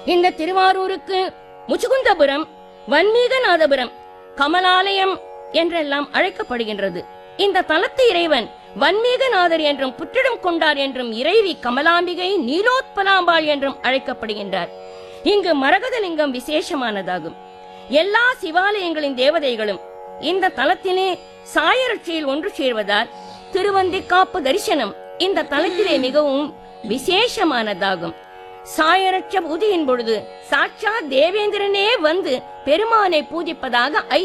இந்த திருவாரூருக்கு முச்சுகுந்தபுரம் வன்மீகநாதபுரம் கமலாலயம் என்றெல்லாம் அழைக்கப்படுகின்றது இந்த தலத்து இறைவன் வன்மீகநாதர் என்றும் புற்றிடம் கொண்டார் என்றும் இறைவி கமலாம்பிகை நீலோத்பலாம்பாள் என்றும் அழைக்கப்படுகின்றார் இங்கு மரகதலிங்கம் விசேஷமானதாகும் எல்லா சிவாலயங்களின் தேவதைகளும் இந்த தலத்திலே சாயரட்சியில் ஒன்று சேர்வதால் திருவந்திக்காப்பு தரிசனம் இந்த தலத்திலே மிகவும் விசேஷமானதாகும் சாயரட்ச பூஜையின் பொழுது சாட்சாத் தேவேந்திரனே வந்து பெருமானை பூஜிப்பதாக ஐ